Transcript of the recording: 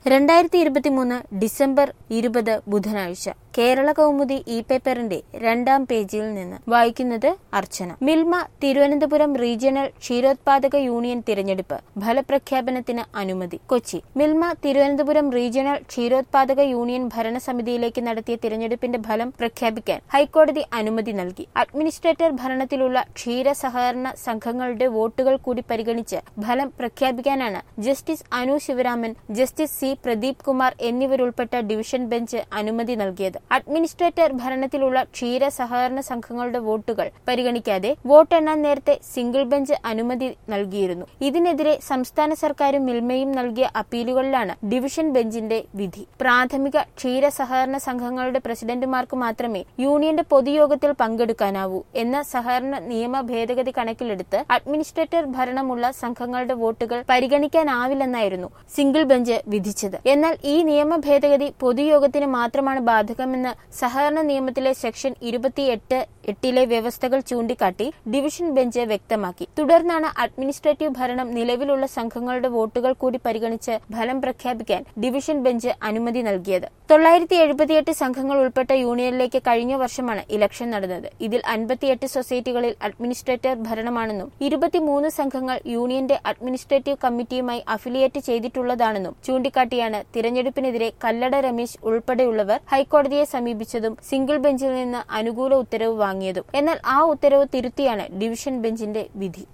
രണ്ടായിരത്തി ഇരുപത്തിമൂന്ന് ഡിസംബർ ഇരുപത് ബുധനാഴ്ച കേരള കൗമുദി ഇ പേപ്പറിന്റെ രണ്ടാം പേജിൽ നിന്ന് വായിക്കുന്നത് അർച്ചന മിൽമ തിരുവനന്തപുരം റീജിയണൽ ക്ഷീരോത്പാദക യൂണിയൻ തിരഞ്ഞെടുപ്പ് ഫലപ്രഖ്യാപനത്തിന് അനുമതി കൊച്ചി മിൽമ തിരുവനന്തപുരം റീജിയണൽ ക്ഷീരോത്പാദക യൂണിയൻ ഭരണസമിതിയിലേക്ക് നടത്തിയ തിരഞ്ഞെടുപ്പിന്റെ ഫലം പ്രഖ്യാപിക്കാൻ ഹൈക്കോടതി അനുമതി നൽകി അഡ്മിനിസ്ട്രേറ്റർ ഭരണത്തിലുള്ള ക്ഷീര സഹകരണ സംഘങ്ങളുടെ വോട്ടുകൾ കൂടി പരിഗണിച്ച് ഫലം പ്രഖ്യാപിക്കാനാണ് justice Anu Sivaraman justice C Pradeep Kumar എന്നിവരുൾപ്പെട്ട ഡിവിഷൻ ബെഞ്ച് അനുമതി നൽകിയത് അഡ്മിനിസ്ട്രേറ്റർ ഭരണത്തിലുള്ള ക്ഷീര സഹകരണ സംഘങ്ങളുടെ വോട്ടുകൾ പരിഗണിക്കാതെ വോട്ടെണ്ണാൻ നേരത്തെ സിംഗിൾ ബെഞ്ച് അനുമതി നൽകിയിരുന്നു ഇതിനെതിരെ സംസ്ഥാന സർക്കാരും മിൽമയും നൽകിയ അപ്പീലുകളിലാണ് ഡിവിഷൻ ബെഞ്ചിന്റെ വിധി പ്രാഥമിക ക്ഷീര സഹകരണ സംഘങ്ങളുടെ പ്രസിഡന്റുമാർക്ക് മാത്രമേ യൂണിയന്റെ പൊതുയോഗത്തിൽ പങ്കെടുക്കാനാവൂ എന്ന സഹകരണ നിയമ ഭേദഗതി കണക്കിലെടുത്ത് അഡ്മിനിസ്ട്രേറ്റർ ഭരണമുള്ള സംഘങ്ങളുടെ വോട്ടുകൾ പരിഗണിക്കാനാവില്ലെന്നായിരുന്നു സിംഗിൾ ബെഞ്ച് വിധിച്ചത് എന്നാൽ ഈ നിയമ ഭേദഗതി പൊതുയോഗത്തിന് മാത്രമാണ് ബാധകമെന്ന് സഹകരണ നിയമത്തിലെ സെക്ഷൻ ഇരുപത്തിയെട്ട് എട്ടിലെ വ്യവസ്ഥകൾ ചൂണ്ടിക്കാട്ടി ഡിവിഷൻ ബെഞ്ച് വ്യക്തമാക്കി തുടർന്നാണ് അഡ്മിനിസ്ട്രേറ്റീവ് ഭരണം നിലവിലുള്ള സംഘങ്ങളുടെ വോട്ടുകൾ കൂടി പരിഗണിച്ച് ഫലം പ്രഖ്യാപിക്കാൻ ഡിവിഷൻ ബെഞ്ച് അനുമതി നൽകിയത് തൊള്ളായിരത്തി എഴുപത്തിയെട്ട് സംഘങ്ങൾ ഉൾപ്പെട്ട യൂണിയനിലേക്ക് കഴിഞ്ഞ വർഷമാണ് ഇലക്ഷൻ നടന്നത് ഇതിൽ അൻപത്തിയെട്ട് സൊസൈറ്റികളിൽ അഡ്മിനിസ്ട്രേറ്റർ ഭരണമാണെന്നും ഇരുപത്തിമൂന്ന് സംഘങ്ങൾ യൂണിയന്റെ അഡ്മിനിസ്ട്രേറ്റീവ് കമ്മിറ്റിയുമായി അഫിലിയേറ്റ് ചെയ്തിട്ടുള്ളതാണെന്നും ചൂണ്ടിക്കാട്ടിയാണ് തിരഞ്ഞെടുപ്പിനെതിരെ കല്ലട രമേശ് ഉൾപ്പെടെയുള്ളവർ ഹൈക്കോടതിയെ സമീപിച്ചതും സിംഗിൾ ബെഞ്ചിൽ നിന്ന് അനുകൂല ഉത്തരവ് വാങ്ങിയതും എന്നാൽ ആ ഉത്തരവ് തിരുത്തിയാണ് ഡിവിഷൻ ബെഞ്ചിന്റെ വിധി